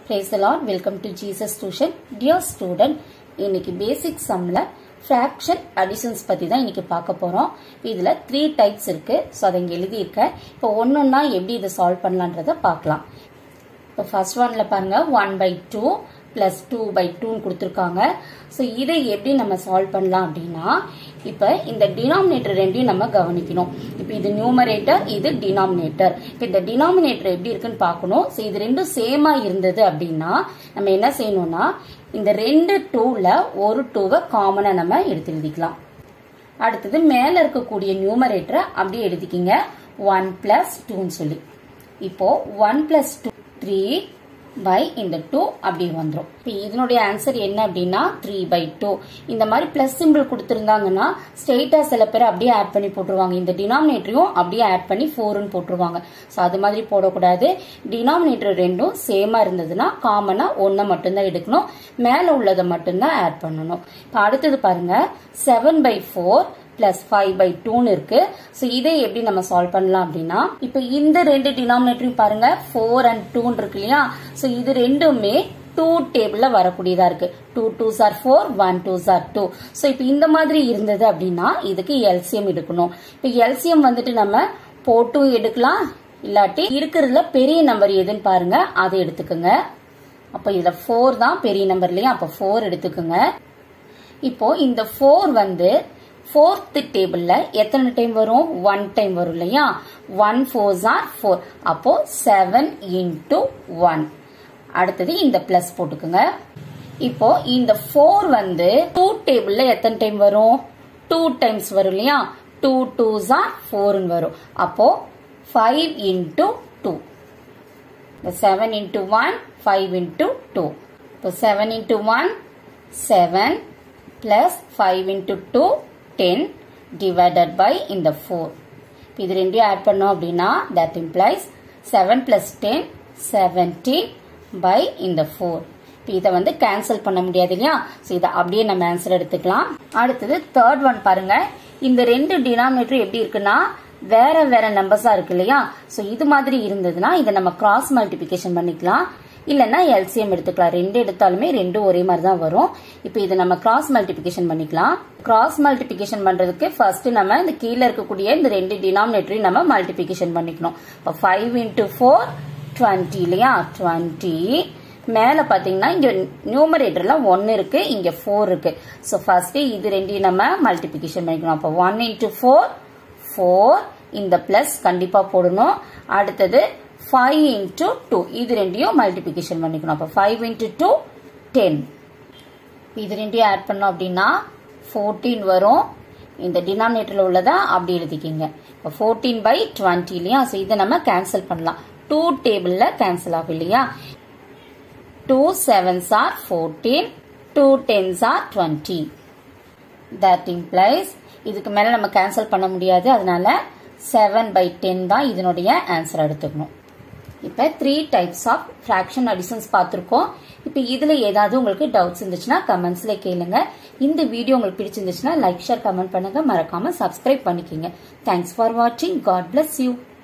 Praise the Lord. Welcome to Jesus Tuition. Dear student, இன்னைக்கு பேசிக் சம்ல fraction additions பத்தி தான் இன்னைக்கு பார்க்க போறோம் இதுல த்ரீ டைப்ஸ் இருக்கு ஸோ அதை இங்க எழுதியிருக்கேன் இப்போ ஒன்னொன்னா எப்படி இதை சால்வ் பண்ணலான்றத பார்க்கலாம் இப்போ ஃபர்ஸ்ட் ஒன்ல பாருங்க one by two plus two by டூன்னு கொடுத்துருக்காங்க ஸோ இதை எப்படி நம்ம சால்வ் பண்ணலாம் அப்படின்னா இப்போ இந்த டினாமினேட்டர் ரெண்டையும் நம்ம கவனிக்கணும் இப்போ இது நியூமரேட்டர் இது டினாமினேட்டர் இப்போ இந்த டினாமினேட்டர் எப்படி இருக்குன்னு பார்க்கணும் ஸோ இது ரெண்டும் சேமா இருந்தது அப்படின்னா நம்ம என்ன செய்யணும்னா இந்த ரெண்டு டூல ஒரு டூவை காமனா நம்ம எடுத்து எழுதிக்கலாம் அடுத்தது மேல இருக்கக்கூடிய நியூமரேட்டரை அப்படியே எழுதிக்கிங்க ஒன் பிளஸ் டூன்னு சொல்லி இப்போ one plus two three by இந்த டூ அப்படி வந்துடும் இப்போ இதனுடைய ஆன்சர் என்ன அப்படின்னா த்ரீ பை டூ இந்த மாதிரி பிளஸ் சிம்பிள் கொடுத்துருந்தாங்கன்னா ஸ்ட்ரெயிட்டா சில பேர் அப்படியே ஆட் பண்ணி போட்டுருவாங்க இந்த டினாமினேட்டரையும் அப்படியே ஆட் பண்ணி ஃபோர்னு போட்டுருவாங்க ஸோ அது மாதிரி போடக்கூடாது டினாமினேட்டர் ரெண்டும் சேமா இருந்ததுன்னா காமனா ஒன்றை மட்டும்தான் எடுக்கணும் மேலே உள்ளதை மட்டும்தான் ஆட் பண்ணணும் இப்போ அடுத்தது பாருங்க seven by four plus five by டூன்னு இருக்கு ஸோ இதை எப்படி நம்ம சால்வ் பண்ணலாம் அப்படின்னா இப்போ இந்த ரெண்டு டினாமினேட்டரையும் பாருங்க ஃபோர் அண்ட் டூன்னு இருக்கு இல்லையா ஸோ இது ரெண்டுமே டூ டேபிள்ல வரக்கூடியதா இருக்கு two two sir four one two sir two so இப்போ இந்த மாதிரி இருந்தது அப்படின்னா இதுக்கு எல்சிஎம் எடுக்கணும் இப்போ எல்சிஎம் வந்துட்டு நம்ம போட்டும் எடுக்கலாம் இல்லாட்டி இருக்கிறதுல பெரிய நம்பர் எதுன்னு பாருங்க அதை எடுத்துக்கோங்க அப்போ இதுல ஃபோர் தான் பெரிய நம்பர் இல்லையா அப்போ ஃபோர் எடுத்துக்கோங்க இப்போ இந்த ஃபோர் வந்து ஃபோர்த் டேபிள்ல எத்தனை டைம் வரும் ஒன் டைம் வரும் இல்லையா ஒன் ஃபோர்ஸ் ஆர் ஃபோர் அப்போ செவன் இன்டூ ஒன் அடுத்தது இந்த பிளஸ் போட்டுக்குங்க இப்போ இந்த ஃபோர் வந்து டூ டேபிள்ல எத்தனை டைம் வரும் டூ டைம்ஸ் வரும் இல்லையா டூ டூஸ் ஆர் ஃபோர்னு வரும் அப்போ five into two seven into one five into two இப்போ seven into one seven plus five into two ten divided by இந்த ஃபோர் இது ரெண்டையும் ஆட் பண்ணோம் அப்படின்னா that implies seven plus ten seventeen by இந்த ஃபோர் இதை வந்து கேன்சல் பண்ண முடியாது இல்லையா ஸோ இதை அப்படியே நம்ம ஆன்சர் எடுத்துக்கலாம் அடுத்தது தேர்ட் ஒன் பாருங்க இந்த ரெண்டு டினாமினேட்டர் எப்படி இருக்குன்னா வேற வேற நம்பர்ஸா இருக்கு இல்லையா ஸோ இது மாதிரி இருந்ததுன்னா இதை நம்ம கிராஸ் மல்டிபிகேஷன் பண்ணிக்கலாம் இல்லைன்னா எல்சிஎம் எடுத்துக்கலாம் ரெண்டு எடுத்தாலுமே ரெண்டும் ஒரே மாதிரி தான் வரும் இப்போ இதை நம்ம கிராஸ் மல்டிபிகேஷன் பண்ணிக்கலாம் கிராஸ் மல்டிபிகேஷன் பண்றதுக்கு ஃபர்ஸ்ட் நம்ம இந்த கீழே இருக்கக்கூடிய இந்த ரெண்டு டினாமினேட்டரையும் நம்ம மல்டிபிகேஷன் பண்ணிக்கணும் இப்போ ஃபைவ் இன்டூ ஃபோர் டுவெண்ட்டி இல்லையா டுவெண்ட்டி மேல பாத்தீங்கன்னா இங்க நியூமரேட்டர்ல ஒன்னு இருக்கு இங்க ஃபோர் இருக்கு ஸோ ஃபர்ஸ்ட் இது ரெண்டையும் நம்ம மல்டிபிகேஷன் பண்ணிக்கணும் அப்போ ஒன் இன்டூ ஃபோர் ஃபோர் இந்த பிளஸ் கண்டிப்பா போடணும் அடுத்தது ஃபைவ் இன்டூ டூ இது ரெண்டையும் மல்டிபிகேஷன் பண்ணிக்கணும் அப்போ ஃபைவ் இன்டூ டூ டென் இது ரெண்டையும் ஆட் பண்ணோம் அப்படின்னா ஃபோர்டீன் வரும் இந்த டினாமினேட்டர்ல உள்ளதை அப்படி எழுதிக்கிங்க இப்போ ஃபோர்டீன் பை டுவெண்ட்டி இல்லையா ஸோ இதை நம்ம கேன்சல் பண்ணலாம் டூ டேபிள்ல கேன்சல் ஆகும் இல்லையா two sevens are fourteen two tens are twenty that implies இதுக்கு மேல நம்ம கேன்சல் பண்ண முடியாது அதனால செவன் பை டென் தான் இதனுடைய ஆன்சர் எடுத்துக்கணும் இப்போ three types of fraction additions பார்த்துருக்கோம் இப்போ இதில் ஏதாவது உங்களுக்கு டவுட்ஸ் இருந்துச்சுன்னா கமெண்ட்ஸில் கேளுங்க இந்த வீடியோ உங்களுக்கு பிடிச்சிருந்துச்சுன்னா லைக் ஷேர் கமெண்ட் பண்ணுங்க மறக்காம சப்ஸ்கிரைப் பண்ணிக்கோங்க தேங்க்ஸ் ஃபார் வாட்சிங் காட் பிளஸ் யூ